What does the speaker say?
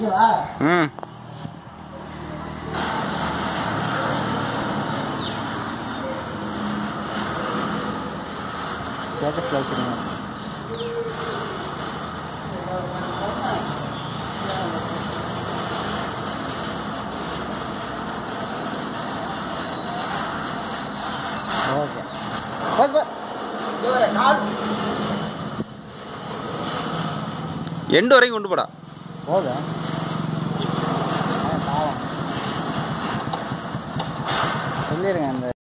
ஓகேவா ம் ஸ்டேட்டஸில் வச்சுருங்க ஓகே பஸ் பஸ் எண்டு வரைக்கும் கொண்டு போடா போதும் பாவம் சொல்லிடுங்க இந்த